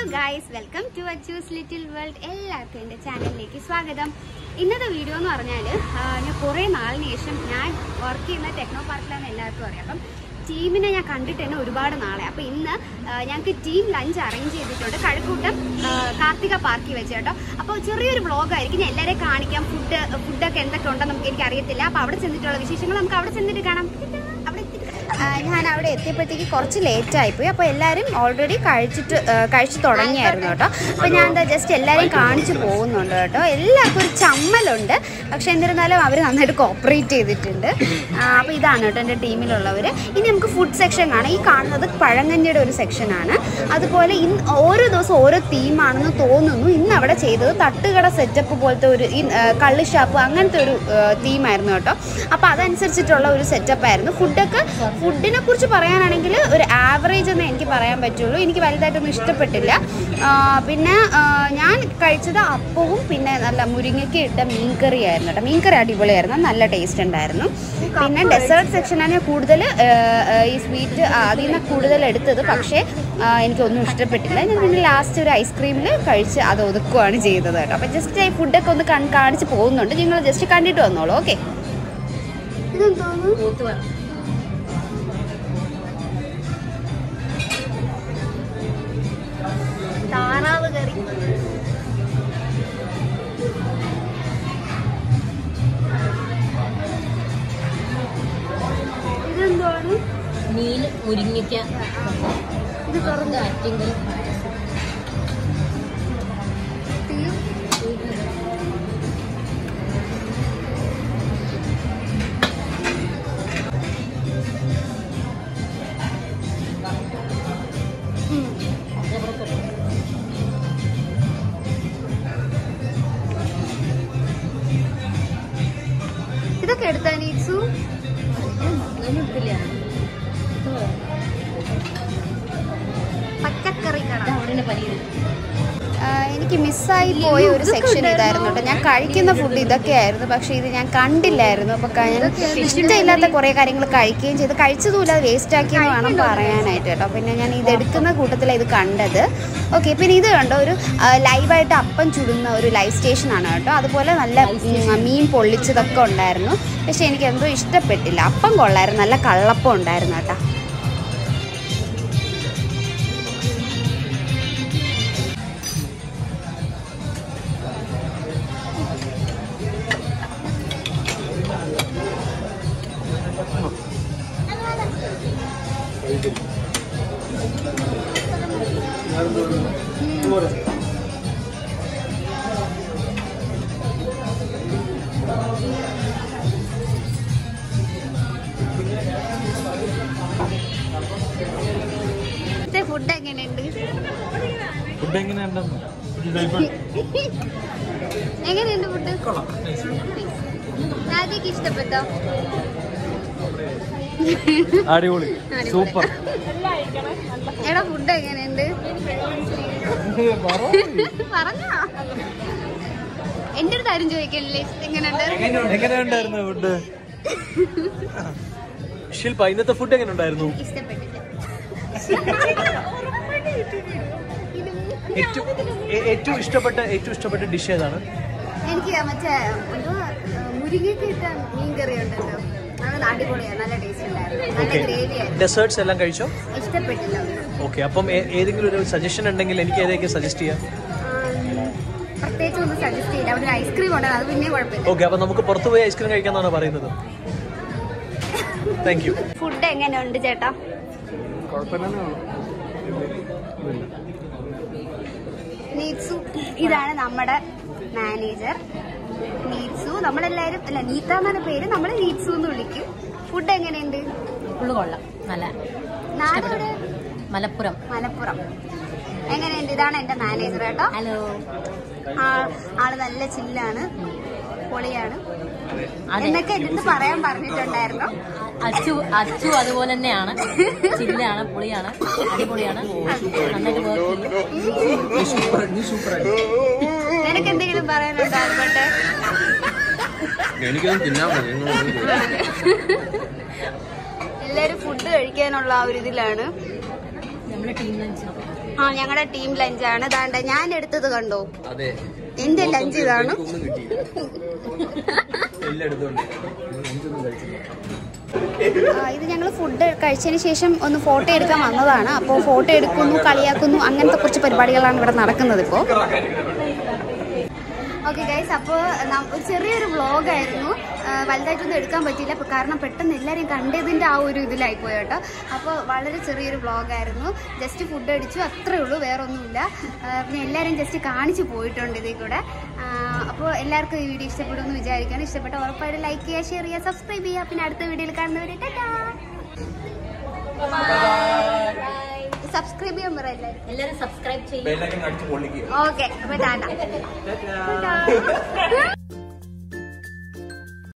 guys welcome to Achu's little world എല്ലാവർക്കും എൻ്റെ ചാനലിലേക്ക് സ്വാഗതം ഇന്നത്തെ വീഡിയോ എന്ന് പറഞ്ഞാൽ ഞാൻ കുറേ നാളിന് ശേഷം ഞാൻ വർക്ക് ചെയ്യുന്ന ടെക്നോ പാർക്കിലാണ് എല്ലാവർക്കും അറിയാം അപ്പം ടീമിനെ ഞാൻ കണ്ടിട്ട് തന്നെ ഒരുപാട് നാളെ അപ്പോൾ ഇന്ന് ആ, ഞങ്ങൾക്ക് ടീം ലഞ്ച് അറേഞ്ച് ചെയ്തിട്ടുണ്ട് കഴക്കൂട്ടം ആ, കാർത്തിക പാർക്കിൽ വെച്ച് കേട്ടോ അപ്പോൾ ചെറിയൊരു വ്ളോഗായിരിക്കും ഞാൻ എല്ലാവരെയും കാണിക്കാം ഫുഡ് ഫുഡൊക്കെ എന്തൊക്കെ ഉണ്ടെന്ന് നമുക്ക് എനിക്ക് അറിയത്തില്ല അപ്പോൾ അവിടെ ചെന്നിട്ടുള്ള വിശേഷങ്ങൾ നമുക്ക് അവിടെ ചെന്നിട്ട് കാണാം അവിടെ എത്തിയിട്ട് ആ, ഞാൻ അവിടെ എത്തിയപ്പോഴത്തേക്ക് കുറച്ച് ലേറ്റ് ആയിപ്പോയി അപ്പോൾ എല്ലാവരും ഓൾറെഡി കഴിച്ചിട്ട് ആ, കഴിച്ചു തുടങ്ങിയായിരുന്നു കേട്ടോ അപ്പോൾ ഞാൻ എന്താ ജസ്റ്റ് എല്ലാവരെയും കാണിച്ചു പോകുന്നുണ്ട് കേട്ടോ എല്ലാവർക്കും ഒരു ചമ്മലുണ്ട് പക്ഷെ എന്നിരുന്നാലും അവർ നന്നായിട്ട് കോപ്പറേറ്റ് ചെയ്തിട്ടുണ്ട് അപ്പോൾ ഇതാണ് കേട്ടോ എൻ്റെ ടീമിലുള്ളവർ ഇനി നമുക്ക് ഫുഡ് സെക്ഷൻ കാണാം ഈ കാണുന്നത് പഴങ്കഞ്ഞിയുടെ ഒരു സെക്ഷനാണ് അതുപോലെ ഇന്ന് ഓരോ ദിവസം ഓരോ തീമാണെന്ന് തോന്നുന്നു ഇന്ന് അവിടെ ചെയ്തത് തട്ടുകട സെറ്റപ്പ് പോലത്തെ ഒരു ഈ ആ, കള്ള് ഷാപ്പ് അങ്ങനത്തെ ഒരു തീമായിരുന്നു കേട്ടോ അപ്പോൾ അതനുസരിച്ചിട്ടുള്ള ഒരു സെറ്റപ്പ് ആയിരുന്നു ഫുഡൊക്കെ ഫുഡിനെ കുറിച്ച് പറയാനാണെങ്കിൽ ഒരു ആവറേജ് എന്നേ എനിക്ക് പറയാൻ പറ്റുള്ളൂ എനിക്ക് വലുതായിട്ടൊന്നും ഇഷ്ടപ്പെട്ടില്ല ആ, പിന്നെ ആ, ഞാൻ കഴിച്ചത് അപ്പവും പിന്നെ നല്ല മുരിങ്ങയ്ക്ക് ഇട്ട മീൻകറി ആയിരുന്നു കേട്ടോ മീൻകറി അടിപൊളിയായിരുന്നു നല്ല ടേസ്റ്റ് ഉണ്ടായിരുന്നു പിന്നെ ഡെസേർട്ട് സെക്ഷനാണ് കൂടുതൽ ഈ സ്വീറ്റ് അതിൽ നിന്ന് കൂടുതൽ എടുത്തത് പക്ഷേ ആ, എനിക്കൊന്നും ഇഷ്ടപ്പെട്ടില്ല ഞാൻ പിന്നെ ലാസ്റ്റ് ഒരു ഐസ്ക്രീമിൽ കഴിച്ച് അത് ഒതുക്കുകയാണ് ചെയ്തത് കേട്ടോ അപ്പം ജസ്റ്റ് ഈ ഫുഡൊക്കെ ഒന്ന് കൺ കാണിച്ച് പോകുന്നുണ്ട് നിങ്ങൾ ജസ്റ്റ് കണ്ടിട്ട് വന്നോളൂ ഓക്കെ ഇതെന്തോന്നു താറാവ് കറി ഇതെന്താണ് മീൻ മുരിങ്ങിക്ക ഇത് തുറന്ന് ആറ്റിങ്കൽ ഇതൊക്കെ എടുത്താ നീസു പച്ചക്കറി കട അവിടെ പനീർ എനിക്ക് മിസ്സായി പോയ ഒരു സെക്ഷൻ ഇതായിരുന്നു കേട്ടോ ഞാൻ കഴിക്കുന്ന ഫുഡ് ഇതൊക്കെയായിരുന്നു പക്ഷേ ഇത് ഞാൻ കണ്ടില്ലായിരുന്നു അപ്പോൾ ഞാൻ ഇഷ്ടമില്ലാത്ത കുറേ കാര്യങ്ങൾ കഴിക്കുകയും ചെയ്ത് കഴിച്ചതുമില്ല അത് വേസ്റ്റ് ആക്കിയെന്ന് വേണം പറയാനായിട്ട് കേട്ടോ പിന്നെ ഞാൻ ഇത് എടുക്കുന്ന കൂട്ടത്തിലാണ് ഇത് കണ്ടത് ഓക്കെ പിന്നെ ഇത് കണ്ടോ ഒരു ലൈവായിട്ട് അപ്പം ചുടുന്ന ഒരു ലൈവ് സ്റ്റേഷനാണ് കേട്ടോ അതുപോലെ നല്ല ഉം, മീൻ പൊള്ളിച്ചതൊക്കെ ഉണ്ടായിരുന്നു പക്ഷേ എനിക്ക് എന്തോ ഇഷ്ടപ്പെട്ടില്ല അപ്പം കൊള്ളായിരുന്നു നല്ല കള്ളപ്പം ഉണ്ടായിരുന്നു കേട്ടോ ഫുഡ് എങ്ങനെയുണ്ട് ഫുഡ് എങ്ങനെയുണ്ടെന്ന് എങ്ങനെയുണ്ട് ഫുഡ് രാജയ്ക്ക് ഇഷ്ടപ്പെട്ടോ അടിപൊളി സൂപ്പർ എടാ ഫുഡ് എങ്ങനെയുണ്ട് പറഞ്ഞോ എന്റെ അടുത്ത് ആരും ചോദിക്കണില്ലേ എങ്ങനെയുണ്ട് എങ്ങനെയുണ്ടായിരുന്നു ഫുഡ് ശില്പ ഇന്നത്തെ ഫുഡ് എങ്ങനെ ഉണ്ടായിരുന്നു ഇഷ്ടപ്പെട്ടില്ല ഏറ്റവും ഏ- ഏറ്റവും ഇഷ്ടപ്പെട്ട ഏറ്റവും ഇഷ്ടപ്പെട്ട ഡിഷ് ഏതാണ് എനിക്ക് മറ്റേ എന്തോ മുരിങ്ങയ്ക്ക് ഇട്ട മീൻ കറി ഉണ്ടല്ലോ അത് അടിപൊളിയാണ് നല്ല ടേസ്റ്റ് ഉണ്ടായിരുന്നു നല്ല ഓക്കെ ഗ്രേവി ആയിരുന്നു ഡെസേർട്സ് എല്ലാം കഴിച്ചോ ഇഷ്ടപ്പെട്ടില്ല ഓക്കെ അപ്പം ഏ- ഏതെങ്കിലും ഒരു സജഷൻ ഉണ്ടെങ്കിൽ എനിക്ക് ഏതൊക്കെ സജസ്റ്റ് ചെയ്യാം ആം, പ്രത്യേകിച്ച് ഒന്നും സജസ്റ്റ് ചെയ്യില്ല അവിടെ ഒരു ഐസ്ക്രീം ഉണ്ടായിരുന്നു അത് പിന്നെ കുഴപ്പമില്ല ഓക്കെ അപ്പം നമുക്ക് പുറത്ത് പോയി ഐസ്ക്രീം കഴിക്കാന്നാണ് പറയുന്നത് താങ്ക് യു ഫുഡ് എങ്ങനെയുണ്ട് ചേട്ടാ നീത്സു ഇതാണ് നമ്മുടെ മാനേജർ നീത്സു നമ്മളെല്ലാരും അല്ല നീത്ത എന്നാണ് പേര് നമ്മൾ നീത്സു എന്ന് വിളിക്കും ഫുഡ് എങ്ങനെയുണ്ട് ഫുള്ള് കൊള്ളാം നല്ല നാടോടെ മലപ്പുറം മലപ്പുറം എങ്ങനെയുണ്ട് ഇതാണ് എന്റെ മാനേജർ കേട്ടോ ഹലോ ആ- ആള് നല്ല ചില്ലാണ് പൊളിയാണ് അതെ എന്നൊക്കെ എടുത്ത് പറയാൻ പറഞ്ഞിട്ടുണ്ടായിരുന്നു അച്ചു അച്ചു അതുപോലെ തന്നെയാണ് ചില്ലാണ് പുളിയാണ് അടിപൊളിയാണ് നന്നായിട്ട് വർക്ക് നിനക്ക് എന്തെങ്കിലും പറയാനുണ്ടോ അതുകൊണ്ട് എനിക്കൊന്നും തിന്നാൻ മതി നിങ്ങൾ എല്ലാരും ഫുഡ് കഴിക്കാനുള്ള ആ ഒരു ഇതിലാണ് നമ്മുടെ ടീം ലഞ്ച് ആ ഞങ്ങളുടെ ടീം ലഞ്ചാണ് ദാണ്ട ഞാൻ എടുത്തത് കണ്ടോ അതെ എന്റെ ലഞ്ച് ഇതാണ് ഒന്നും കിട്ടിയില്ല എല്ലാം എടുത്തോണ്ട് ലഞ്ചൊന്നും കഴിച്ചില്ല ആ, ഇത് ഞങ്ങൾ ഫുഡ് കഴിച്ചതിന് ശേഷം ഒന്ന് ഫോട്ടോ എടുക്കാൻ വന്നതാണ് അപ്പോൾ ഫോട്ടോ എടുക്കുന്നു കളിയാക്കുന്നു അങ്ങനത്തെ കുറച്ച് പരിപാടികളാണ് ഇവിടെ നടക്കുന്നത് ഇപ്പോൾ ഓക്കെ ഗൈസ് അപ്പോൾ ഒരു ചെറിയൊരു വ്ളോഗായിരുന്നു വലുതായിട്ടൊന്നും എടുക്കാൻ പറ്റിയില്ല ഇപ്പൊ കാരണം പെട്ടെന്ന് എല്ലാവരെയും കണ്ടതിൻ്റെ ആ ഒരു ഇതിലായിപ്പോയി കേട്ടോ അപ്പോൾ വളരെ ചെറിയൊരു വ്ളോഗായിരുന്നു ജസ്റ്റ് ഫുഡ് അടിച്ചു അത്രേ ഉള്ളൂ വേറെ ഒന്നുമില്ല ആ, പിന്നെ എല്ലാവരും ജസ്റ്റ് കാണിച്ചു പോയിട്ടുണ്ട് ഇതിൽ കൂടെ അപ്പോൾ എല്ലാവർക്കും ഈ വീഡിയോ ഇഷ്ടപ്പെടുമെന്ന് വിചാരിക്കുകയാണ് ഇഷ്ടപ്പെട്ട ഉറപ്പായിട്ട് ലൈക്ക് ചെയ്യുക ഷെയർ ചെയ്യുക സബ്സ്ക്രൈബ് ചെയ്യുക പിന്നെ അടുത്ത വീഡിയോയിൽ കാണുന്നവരെ സബ്സ്ക്രൈബ് ചെയ്യാൻ പറ എല്ലാവരും എല്ലാവരും സബ്സ്ക്രൈബ് ചെയ്യും ബെല്ലൊക്കെ അടിച്ച് പൊള്ളിക്കുക ഓക്കെ അപ്പൊ ടാറ്റ